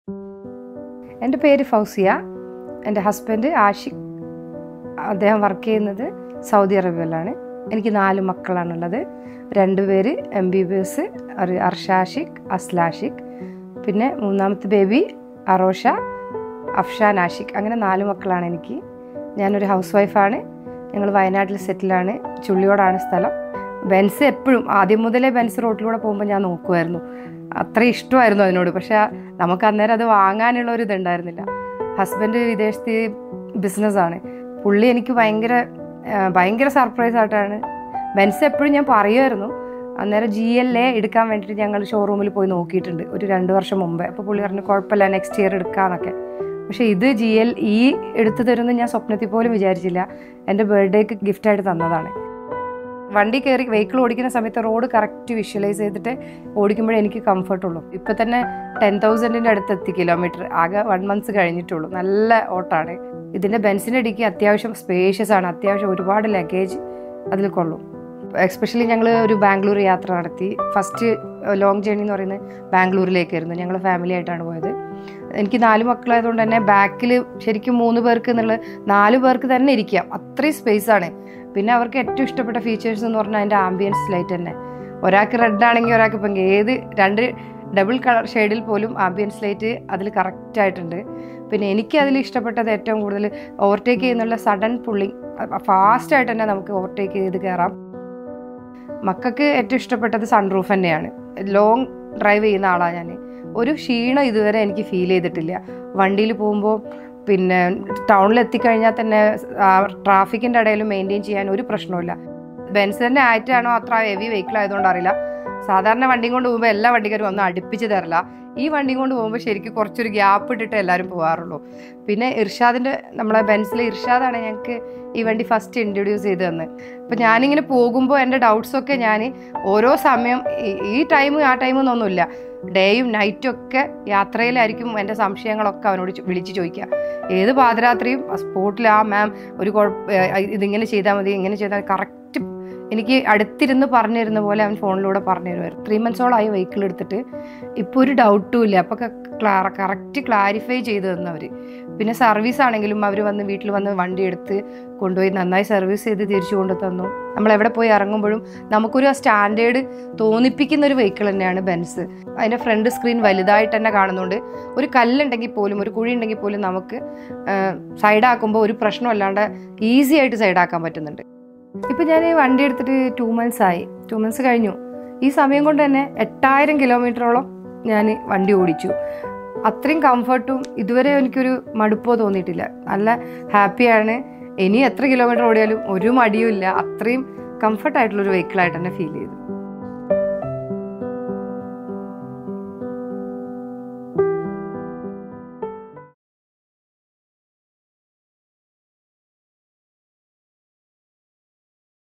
എൻ്റെ പേര് ഫൗസിയ എൻ്റെ ഹസ്ബൻഡ് ആഷിഖ് അദ്ദേഹം വർക്ക് ചെയ്യുന്നത് സൗദി അറേബ്യയിലാണ് എനിക്ക് നാല് മക്കളാണുള്ളത് രണ്ട് പേര് എം ബി ബി എസ് അർഷാഷിഖ് അസ്ലാഷിഖ് പിന്നെ മൂന്നാമത്തെ ബേബി അറോഷ അഫ്ഷാൻ ആഷിഖ് അങ്ങനെ നാല് മക്കളാണ് എനിക്ക് ഞാനൊരു ഹൗസ് വൈഫാണ് ഞങ്ങൾ വയനാട്ടിൽ സെറ്റിലാണ് ചുള്ളിയോടാണ് സ്ഥലം ബെൻസ് എപ്പോഴും ആദ്യം മുതലേ ബെൻസ് റോട്ടിലൂടെ പോകുമ്പോൾ ഞാൻ നോക്കുമായിരുന്നു അത്ര ഇഷ്ടമായിരുന്നു അതിനോട് പക്ഷെ നമുക്ക് അന്നേരം അത് വാങ്ങാനുള്ള ഒരു ഇതുണ്ടായിരുന്നില്ല ഹസ്ബൻഡ് വിദേശത്ത് ബിസിനസ്സാണ് പുള്ളി എനിക്ക് ഭയങ്കര ആ, ഭയങ്കര സർപ്രൈസ് ആയിട്ടാണ് ബെൻസ് എപ്പോഴും ഞാൻ പറയുമായിരുന്നു അന്നേരം ജി എൽ എ എടുക്കാൻ വേണ്ടിയിട്ട് ഞങ്ങൾ ഷോറൂമിൽ പോയി നോക്കിയിട്ടുണ്ട് ഒരു രണ്ട് വർഷം മുമ്പേ അപ്പോൾ പുള്ളി പറഞ്ഞു കുഴപ്പമില്ല നെക്സ്റ്റ് ഇയർ എടുക്കാമെന്നൊക്കെ പക്ഷേ ഇത് ജി എൽ ഈ എടുത്തു തരുമെന്ന് ഞാൻ സ്വപ്നത്തിൽ പോലും വിചാരിച്ചില്ല എൻ്റെ ബർത്ത്ഡേക്ക് ഗിഫ്റ്റായിട്ട് തന്നതാണ് വണ്ടി കയറി വെഹിക്കിൾ ഓടിക്കുന്ന സമയത്ത് റോഡ് കറക്റ്റ് വിഷ്വലൈസ് ചെയ്തിട്ട് ഓടിക്കുമ്പോഴേ എനിക്ക് കംഫർട്ടുള്ളൂ ഇപ്പം തന്നെ ടെൻ തൗസൻഡിൻ്റെ അടുത്ത് എത്തി കിലോമീറ്റർ ആകെ വൺ മന്ത്സ് കഴിഞ്ഞിട്ടുള്ളൂ നല്ല ഓട്ടാണ് ഇതിൻ്റെ ബെൻസിൻ്റെ ഡിക്കി അത്യാവശ്യം സ്പേഷ്യസ് ആണ് അത്യാവശ്യം ഒരുപാട് ലഗേജ് അതിൽ കൊള്ളും എസ്പെഷ്യലി ഞങ്ങൾ ഒരു ബാംഗ്ലൂർ യാത്ര നടത്തി ഫസ്റ്റ് ലോങ് ജേണി എന്ന് പറയുന്നത് ബാംഗ്ലൂരിലേക്കായിരുന്നു ഞങ്ങൾ ഫാമിലി ആയിട്ടാണ് പോയത് എനിക്ക് നാല് മക്കളായതുകൊണ്ട് തന്നെ ബാക്കിൽ ശരിക്കും മൂന്ന് പേർക്ക് എന്നുള്ള നാല് പേർക്ക് തന്നെ ഇരിക്കാം അത്രയും സ്പേസ് ആണ് പിന്നെ അവർക്ക് ഏറ്റവും ഇഷ്ടപ്പെട്ട ഫീച്ചേഴ്സ് എന്ന് പറഞ്ഞാൽ അതിൻ്റെ ആംബിയൻസ് ലൈറ്റ് തന്നെ ഒരാൾക്ക് റെഡ് ആണെങ്കിൽ ഒരാൾക്ക് ഇപ്പം ഏത് രണ്ട് ഡബിൾ കളർ ഷെയ്ഡിൽ പോലും ആംബിയൻസ് ലൈറ്റ് അതിൽ കറക്റ്റ് ആയിട്ടുണ്ട് പിന്നെ എനിക്ക് അതിൽ ഇഷ്ടപ്പെട്ടത് ഏറ്റവും കൂടുതൽ ഓവർടേക്ക് ചെയ്യുന്നുള്ള സഡൻ പുള്ളിങ് ഫാസ്റ്റ് ആയിട്ട് തന്നെ നമുക്ക് ഓവർടേക്ക് ചെയ്ത് കയറാം മക്കൾക്ക് ഏറ്റവും ഇഷ്ടപ്പെട്ടത് സൺറൂഫ് തന്നെയാണ് ലോങ് ഡ്രൈവ് ചെയ്യുന്ന ആളാണ് ഞാൻ ഒരു ക്ഷീണം ഇതുവരെ എനിക്ക് ഫീൽ ചെയ്തിട്ടില്ല വണ്ടിയിൽ പോകുമ്പോൾ പിന്നെ ടൗണിൽ എത്തിക്കഴിഞ്ഞാൽ തന്നെ ട്രാഫിക്കിൻ്റെ ഇടയിൽ മെയിൻറ്റെയിൻ ചെയ്യാൻ ഒരു പ്രശ്നവുമില്ല ബെൻസ് തന്നെ ആയിട്ടാണോ അത്ര ഹെവി വെഹിക്കിൾ ആയതുകൊണ്ട് അറിയില്ല സാധാരണ വണ്ടിയും കൊണ്ട് പോകുമ്പോൾ എല്ലാ വണ്ടിക്കാരും ഒന്നും അടുപ്പിച്ച് തരില്ല ഈ വണ്ടിയും കൊണ്ട് പോകുമ്പോൾ ശരിക്കും കുറച്ചൊരു ഗ്യാപ്പ് ഇട്ടിട്ട് എല്ലാവരും പോകാറുള്ളൂ പിന്നെ ഇർഷാദിൻ്റെ നമ്മളെ ബെൻസിലെ ഇർഷാദാണ് ഞങ്ങൾക്ക് ഈ വണ്ടി ഫസ്റ്റ് ഇൻട്രൊഡ്യൂസ് ചെയ്ത് തന്നെ അപ്പം ഞാനിങ്ങനെ പോകുമ്പോൾ എൻ്റെ ഡൗട്ട്സൊക്കെ ഞാൻ ഓരോ സമയം ഈ- ഈ ടൈം ആ ടൈം എന്നൊന്നുമില്ല ഡേയും നൈറ്റും ഒക്കെ യാത്രയിലായിരിക്കും എൻ്റെ സംശയങ്ങളൊക്കെ അവനോട് ചോ- വിളിച്ച് ചോദിക്കുക ഏത് പാതിരാത്രിയും സ്പോട്ടിൽ ആ മാം ഒരു കുഴപ്പ ഏ, ഇതിങ്ങനെ ചെയ്താൽ മതി ഇങ്ങനെ ചെയ്താൽ കറക്റ്റ് എനിക്ക് അടുത്തിരുന്ന് പറഞ്ഞു തരുന്ന പോലെ അവൻ ഫോണിലൂടെ പറഞ്ഞു തരുമായിരുന്നു ത്രീ മന്ത്സോളായി വെഹിക്കിൾ എടുത്തിട്ട് ഇപ്പോൾ ഒരു ഡൗട്ടും ഇല്ല അപ്പോൾ കറക്റ്റ് ക്ലാരിഫൈ ചെയ്ത് തന്നവർ പിന്നെ സർവീസ് ആണെങ്കിലും അവർ വന്ന് വീട്ടിൽ വന്ന് വണ്ടി എടുത്ത് കൊണ്ടുപോയി നന്നായി സർവീസ് ചെയ്ത് തിരിച്ചു കൊണ്ടു തന്നു നമ്മൾ എവിടെ പോയി ഇറങ്ങുമ്പോഴും നമുക്കൊരു സ്റ്റാൻഡേർഡ് തോന്നിപ്പിക്കുന്ന ഒരു വെഹിക്കിൾ തന്നെയാണ് ബെൻസ് അതിൻ്റെ ഫ്രണ്ട് സ്ക്രീൻ വലുതായിട്ട് തന്നെ കാണുന്നുണ്ട് ഒരു കല്ലുണ്ടെങ്കിൽ പോലും ഒരു കുഴി ഉണ്ടെങ്കിൽ പോലും നമുക്ക് സൈഡാക്കുമ്പോൾ ഒരു പ്രശ്നമല്ലാണ്ട് ഈസി ആയിട്ട് സൈഡാക്കാൻ പറ്റുന്നുണ്ട് ഇപ്പം ഞാൻ ഈ വണ്ടി എടുത്തിട്ട് ടു മന്ത്സ് ആയി ടു മന്ത്സ് കഴിഞ്ഞു ഈ സമയം കൊണ്ട് തന്നെ എട്ടായിരം കിലോമീറ്ററോളം ഞാൻ വണ്ടി ഓടിച്ചു അത്രയും കംഫർട്ടും ഇതുവരെ എനിക്കൊരു മടുപ്പോ തോന്നിയിട്ടില്ല നല്ല ഹാപ്പിയാണ് ഇനി എത്ര കിലോമീറ്റർ ഓടിയാലും ഒരു മടിയും ഇല്ല അത്രയും കംഫർട്ടായിട്ടുള്ളൊരു വെഹിക്കിളായിട്ട് തന്നെ ഫീൽ ചെയ്തു